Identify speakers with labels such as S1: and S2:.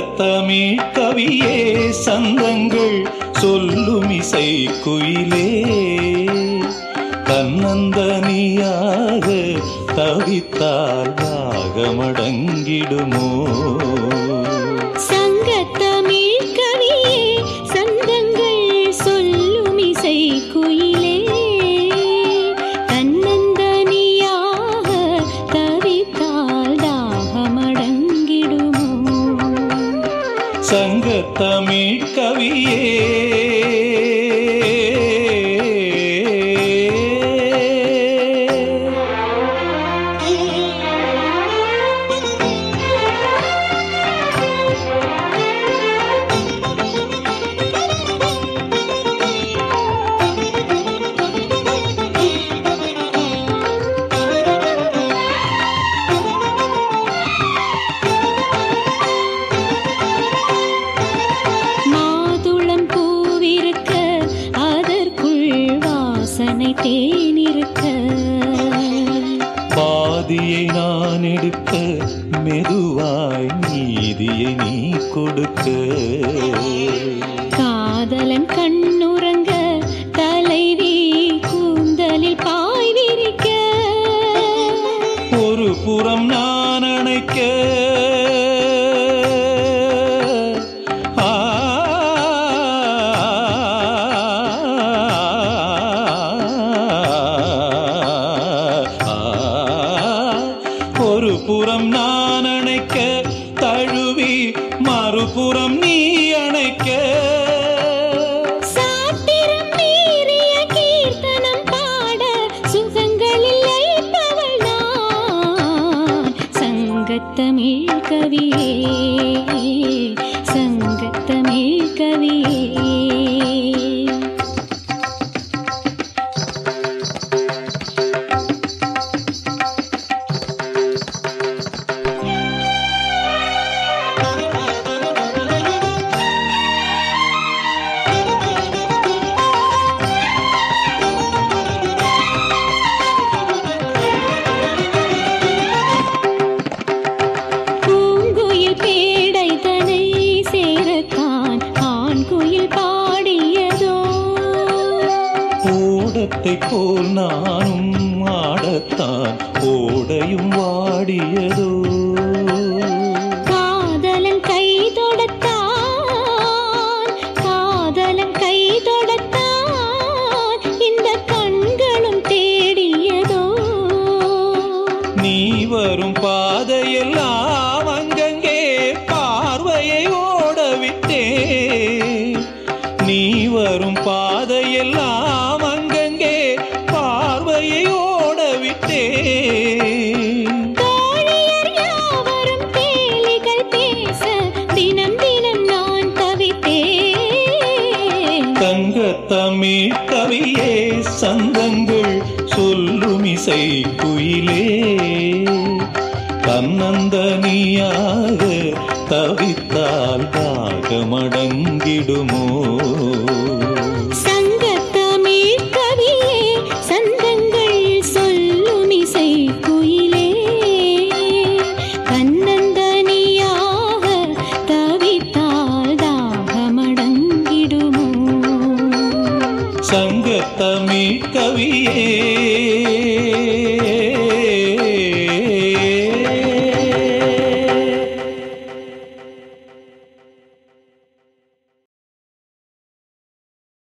S1: சங்கத்தமிழ் கவியே சந்தங்கள் சொல்லும் இசை குயிலே தன்னந்தனியாக தவித்தால் ராகமடங்கிடுமோ
S2: சங்கத்தமிழ் கவியே சந்தங்கள் சொல்லும் இசை குயிலே தன்னந்தனியாக தவித்தால் தாகமடங்கிடுமோ
S1: சங்கத்தமிழ் கவியே
S2: மாதுளம் பூவிருக்க அதற்குள் வாசனை தேனிருக்க
S1: பாதியை நான் எடுக்க மெதுவாய் நீதியை நீ கொடுக்க
S2: காதலன் கண்ணுறங்க தலைவி கூந்தலில் பாய் விரிக்க
S1: ஒரு புறம் நான் அணைக்க ஆ, ஆ, ஒரு புறம் நான் அணைக்க தழுவி மறுபுறம் நீ அணைக்க
S2: சாத்திரம் மீறிய கீர்த்தனம் பாட சுகங்களில் லயிப்பவள் நான் சங்கத்தமிழ் கவியே சங்கத்தமிழ் கவியே பூங்குயில் பேடை தனை சேரத்தான் ஆண் குயில் பாடியதோ
S1: ஓடத்தை போல் நானும் ஆடத்தான் ஓடையும் வாடியதோ
S2: காதலன் கை தொடத்தான் காதலன் கை தொடத்தான் இந்த கண்களும் தேடியதோ
S1: நீ வரும் பாதையெல்லாம் அங்கங்கே பார்வையை ஓடவிட்டே நீ வரும் பாதையெல்லாம் அங்கங்கே பார்வையை ஓடவிட்டே
S2: தோழியர் யாவரும் கேலிகள் பேச தினம் தினம் நான் தவித்தேன்
S1: தங்கத்தமிழ் கவியே சந்தங்கள் சொல்லும் இசை குயிலே தன்னந்தனியாக தவித்தால் தாகமடங்கிடுமோ
S2: சங்கத்தமிழ் கவியே சந்தங்கள் சொல்லும் இசை குயிலே கண்ணந்தனியாக தவித்தால் தாகமடங்கிடுமோ
S1: சங்கத்தமிழ் கவியே